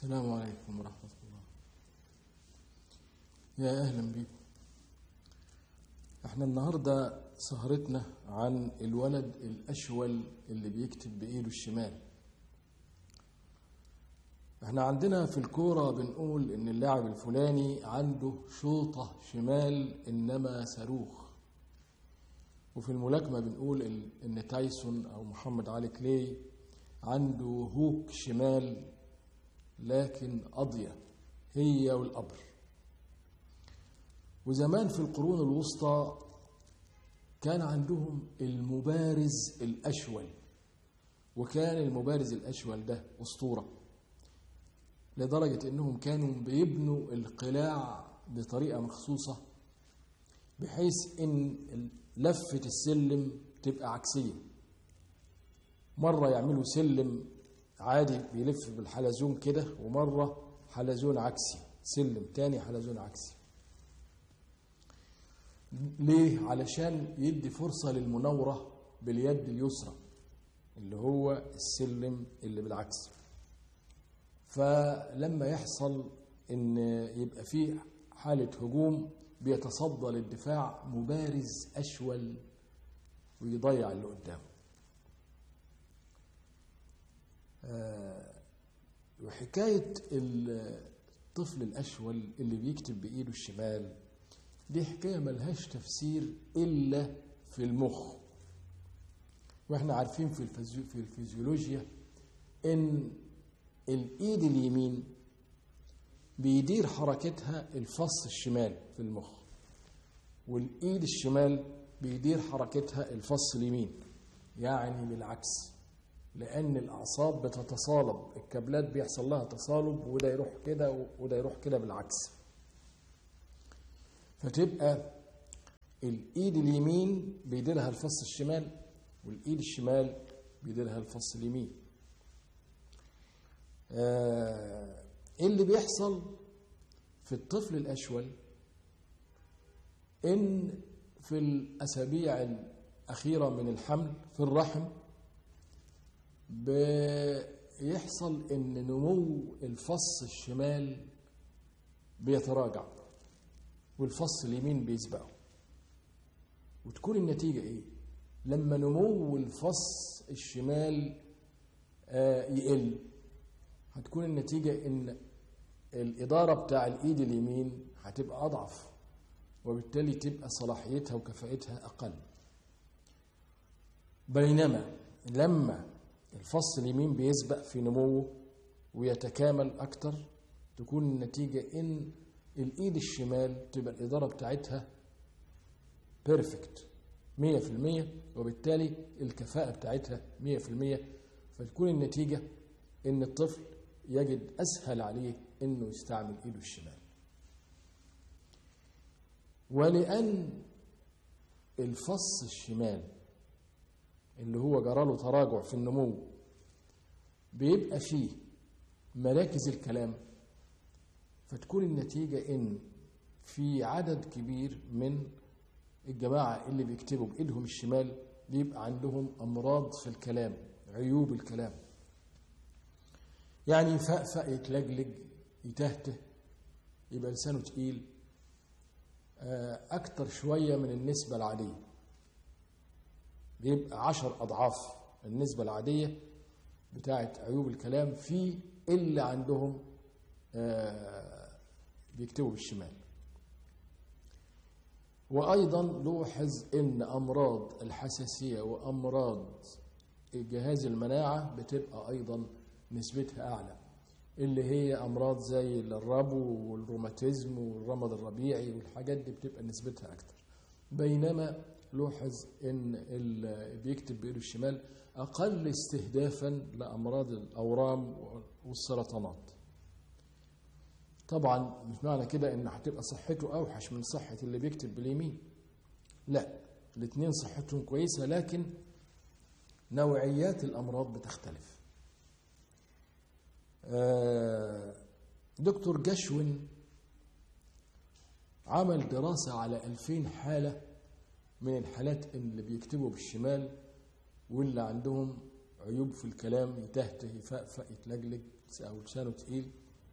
السلام عليكم ورحمة الله يا أهلا بيكم احنا النهاردة سهرتنا عن الولد الأشول اللي بيكتب بإيده الشمال احنا عندنا في الكورة بنقول ان اللاعب الفلاني عنده شوطة شمال انما صاروخ وفي الملاكمة بنقول ال- ان تايسون او محمد علي كلاي عنده هوك شمال لكن قضية هي والقبر وزمان في القرون الوسطى كان عندهم المبارز الأشول وكان المبارز الأشول ده أسطورة لدرجة أنهم كانوا بيبنوا القلاع بطريقة مخصوصة بحيث أن لفة السلم تبقى عكسية مرة يعملوا سلم عادي بيلف بالحلزون كده ومرة حلزون عكسي سلم تاني حلزون عكسي ليه؟ علشان يدي فرصة للمناورة باليد اليسرى اللي هو السلم اللي بالعكس فلما يحصل ان يبقى في حالة هجوم بيتصدى للدفاع مبارز أشول ويضيع اللي قدامه آه، وحكاية الطفل الأشول اللي بيكتب بإيده الشمال دي حكاية ملهاش تفسير إلا في المخ واحنا عارفين في الفيزيو في الفيزيولوجيا ان الايد اليمين بيدير حركتها الفص الشمال في المخ والايد الشمال بيدير حركتها الفص اليمين يعني بالعكس لان الاعصاب بتتصالب الكابلات بيحصل لها تصالب وده يروح كده وده يروح كده بالعكس فتبقى الايد اليمين بيديرها الفص الشمال والايد الشمال بيديرها الفص اليمين آه، ايه اللي بيحصل في الطفل الاشول ان في الاسابيع الاخيره من الحمل في الرحم بيحصل ان نمو الفص الشمال بيتراجع والفص اليمين بيسبقه وتكون النتيجة إيه؟ لما نمو الفص الشمال آه يقل هتكون النتيجة إن الإدارة بتاع الإيد اليمين هتبقى أضعف وبالتالي تبقى صلاحيتها وكفاءتها أقل بينما لما الفص اليمين بيسبق في نموه ويتكامل أكتر تكون النتيجة إن الإيد الشمال تبقى الإدارة بتاعتها بيرفكت 100% وبالتالي الكفاءة بتاعتها 100% فتكون النتيجة إن الطفل يجد أسهل عليه إنه يستعمل إيده الشمال ولأن الفص الشمال اللي هو جراله تراجع في النمو بيبقى فيه مراكز الكلام فتكون النتيجة إن في عدد كبير من الجماعة اللي بيكتبوا بإيدهم الشمال بيبقى عندهم أمراض في الكلام عيوب الكلام يعني يفقفق يتلجلج يتهته يبقى لسانه تقيل آه، أكتر شوية من النسبة العادية بيبقى عشر أضعاف النسبة العادية بتاعت عيوب الكلام في اللي عندهم آه، بيكتبوا بالشمال وأيضا لوحظ أن أمراض الحساسية وأمراض جهاز المناعة بتبقى أيضا نسبتها أعلى اللي هي أمراض زي الربو والروماتيزم والرمد الربيعي والحاجات دي بتبقى نسبتها أكتر بينما لوحظ أن اللي بيكتب بإيده الشمال أقل استهدافا لأمراض الأورام والسرطانات طبعا مش معنى كده ان هتبقى صحته اوحش من صحه اللي بيكتب باليمين لا الاثنين صحتهم كويسه لكن نوعيات الامراض بتختلف آه، دكتور جشون عمل دراسة على 2000 حالة من الحالات اللي بيكتبوا بالشمال واللي عندهم عيوب في الكلام يتهته يفقفق يتلجلج أو لسانه تقيل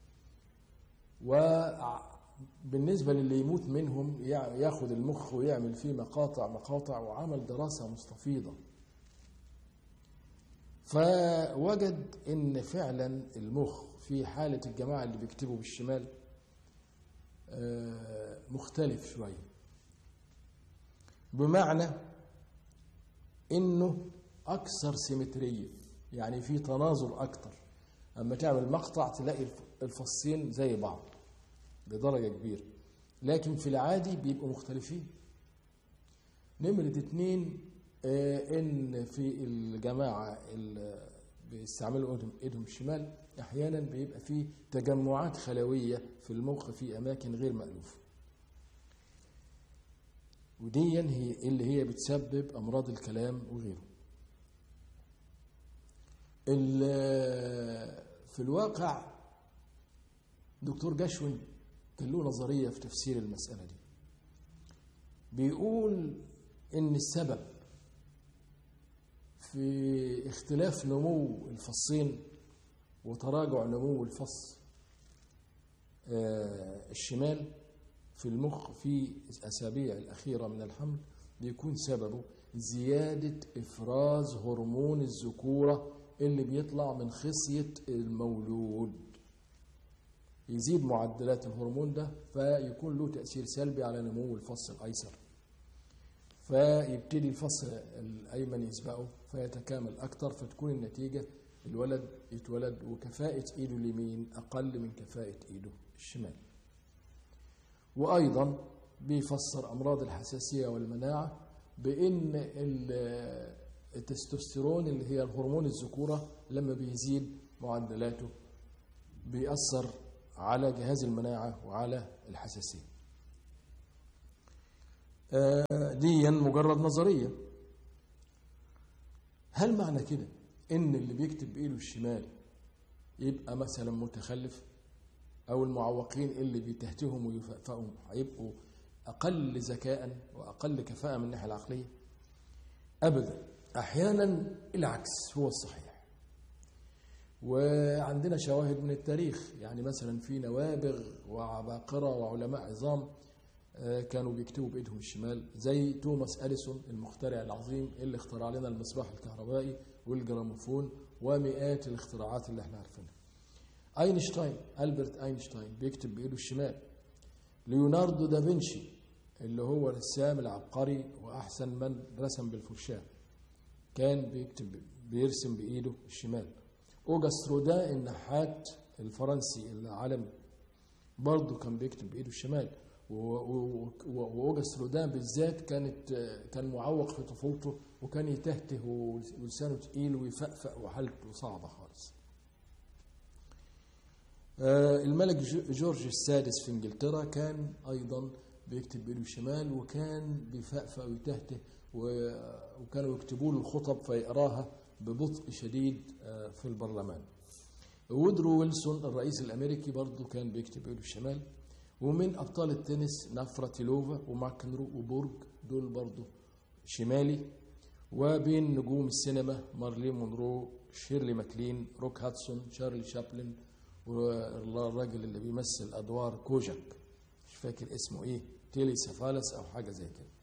وبالنسبة للي يموت منهم يع- ياخد المخ ويعمل فيه مقاطع مقاطع وعمل دراسة مستفيضة فوجد ان فعلا المخ في حالة الجماعة اللي بيكتبوا بالشمال آه، مختلف شوية بمعنى انه اكثر سيمترية يعني في تناظر اكتر اما تعمل مقطع تلاقي الف- الفصين زي بعض بدرجة كبيرة لكن في العادي بيبقوا مختلفين نمرة اتنين آه، ان في الجماعة اللي بيستعملوا ايدهم ايدهم الشمال احيانا بيبقى في تجمعات خلوية في المخ في اماكن غير مألوفة ودي هي اللي هي بتسبب امراض الكلام وغيره ال- في الواقع دكتور جشون كان له نظرية في تفسير المسألة دي بيقول إن السبب في اختلاف نمو الفصين وتراجع نمو الفص آه، الشمال في المخ في الأسابيع الأخيرة من الحمل بيكون سببه زيادة إفراز هرمون الذكورة اللي بيطلع من خصية المولود يزيد معدلات الهرمون ده فيكون له تأثير سلبي على نمو الفص الأيسر فيبتدي الفص الأيمن يسبقه فيتكامل أكتر فتكون النتيجة الولد يتولد وكفاءة إيده اليمين أقل من كفاءة إيده الشمال وأيضا بيفسر أمراض الحساسية والمناعة بأن ال- التستوستيرون اللي هي الهرمون الذكورة لما بيزيد معدلاته بيأثر على جهاز المناعة وعلى الحساسية آه، دي مجرد نظرية هل معنى كده ان اللي بيكتب بايده الشمال يبقى مثلا متخلف او المعوقين اللي بيتهتهم ويفقفقهم هيبقوا اقل ذكاء واقل كفاءة من الناحية العقلية ابدا احيانا العكس هو الصحيح وعندنا شواهد من التاريخ يعني مثلا في نوابغ وعباقرة وعلماء عظام آه، كانوا بيكتبوا بايدهم الشمال زي توماس اديسون المخترع العظيم اللي اخترع لنا المصباح الكهربائي والجراموفون ومئات الاختراعات اللي احنا عارفينها اينشتاين البرت اينشتاين بيكتب بايده الشمال ليوناردو دافنشي اللي هو الرسام العبقري واحسن من رسم بالفرشاه كان بيكتب بيرسم بايده الشمال اوجست رودا النحات الفرنسي العالمي برضه كان بيكتب بايده الشمال و- و- و- واوجست رودان بالذات كانت كان معوق في طفولته وكان يتهته ولسانه تقيل ويفقفق وحالته صعبه خالص. آه، الملك جو- جورج السادس في انجلترا كان ايضا بيكتب بايده الشمال وكان بيفقفق ويتهته و- وكانوا يكتبوا له الخطب فيقراها ببطء شديد آه، في البرلمان. وودرو ويلسون الرئيس الامريكي برضه كان بيكتب بايده الشمال ومن ابطال التنس نافراتيلوفا وماكنرو وبورج دول برضه شمالي وبين نجوم السينما مارلين مونرو شيرلي ماكلين روك هاتسون شارلي شابلن والراجل اللي بيمثل ادوار كوجاك مش فاكر اسمه ايه تيلي سيفالس او حاجه زي كده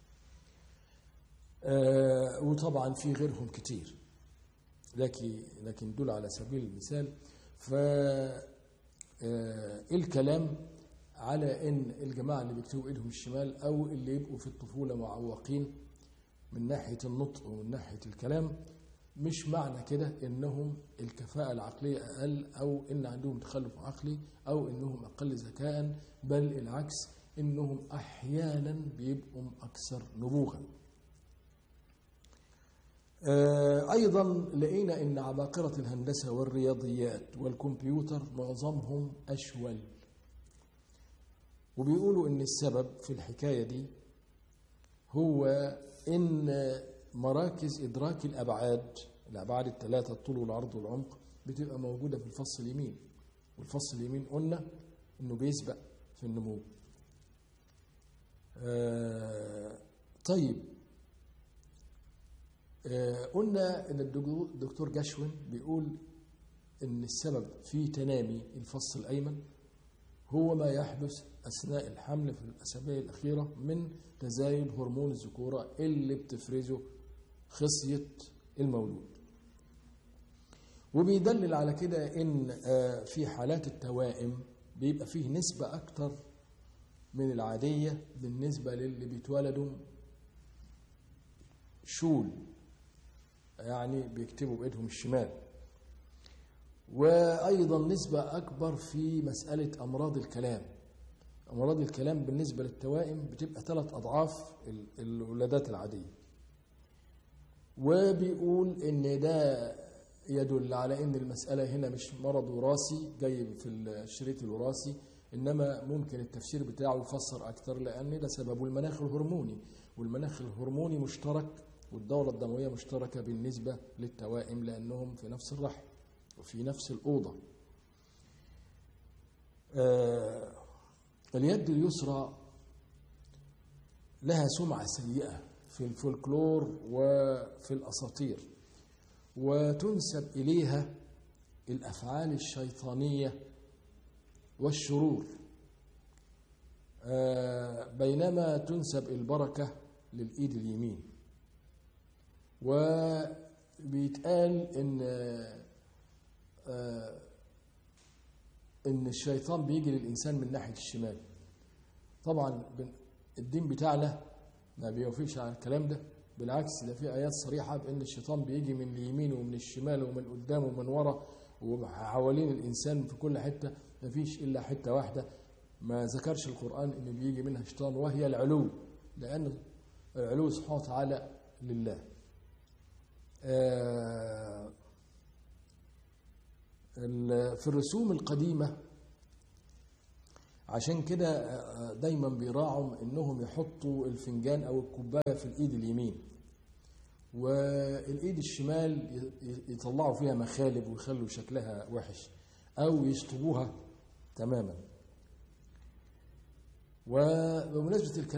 آه وطبعا في غيرهم كتير لكن لكن دول على سبيل المثال ف آه، الكلام على ان الجماعه اللي بيكتبوا ايدهم الشمال او اللي يبقوا في الطفوله معوقين من ناحيه النطق ومن ناحيه الكلام مش معنى كده انهم الكفاءه العقليه اقل او ان عندهم تخلف عقلي او انهم اقل ذكاء بل العكس انهم احيانا بيبقوا اكثر نبوغا آه، ايضا لقينا ان عباقره الهندسه والرياضيات والكمبيوتر معظمهم اشول وبيقولوا ان السبب في الحكايه دي هو ان مراكز ادراك الابعاد الابعاد الثلاثه الطول والعرض والعمق بتبقى موجوده في الفص اليمين والفص اليمين قلنا انه بيسبق في النمو آه طيب آه قلنا ان الدكتور الدكتور جشون بيقول ان السبب في تنامي الفص الايمن هو ما يحدث أثناء الحمل في الأسابيع الأخيرة من تزايد هرمون الذكورة اللي بتفرزه خصية المولود وبيدلل على كده إن آه، في حالات التوائم بيبقى فيه نسبة أكتر من العادية بالنسبة للي بيتولدوا شول يعني بيكتبوا بإيدهم الشمال وأيضا نسبة أكبر في مسألة أمراض الكلام أمراض الكلام بالنسبة للتوائم بتبقى ثلاث أضعاف ال- الولادات العادية وبيقول إن ده يدل على إن المسألة هنا مش مرض وراثي جاي في الشريط الوراثي إنما ممكن التفسير بتاعه يفسر أكتر لأن ده سببه المناخ الهرموني والمناخ الهرموني مشترك والدورة الدموية مشتركة بالنسبة للتوائم لأنهم في نفس الرحم وفي نفس الأوضة آه، اليد اليسرى لها سمعة سيئة في الفولكلور وفي الأساطير وتنسب إليها الأفعال الشيطانية والشرور آه، بينما تنسب البركة للإيد اليمين وبيتقال إن آه، إن الشيطان بيجي للإنسان من ناحية الشمال طبعا بن- الدين بتاعنا ما بيوافقش على الكلام ده بالعكس ده في آيات صريحة بأن الشيطان بيجي من اليمين ومن الشمال ومن قدام ومن ورا وحوالين الإنسان في كل حتة ما فيش إلا حتة واحدة ما ذكرش القرآن إن بيجي منها شيطان وهي العلو لأن العلو سبحانه وتعالى لله آه، ال- في الرسوم القديمة عشان كده آه، دايما بيراعوا انهم يحطوا الفنجان او الكوبايه في الايد اليمين والايد الشمال ي- ي- يطلعوا فيها مخالب ويخلوا شكلها وحش او يشطبوها تماما وبمناسبه الكلام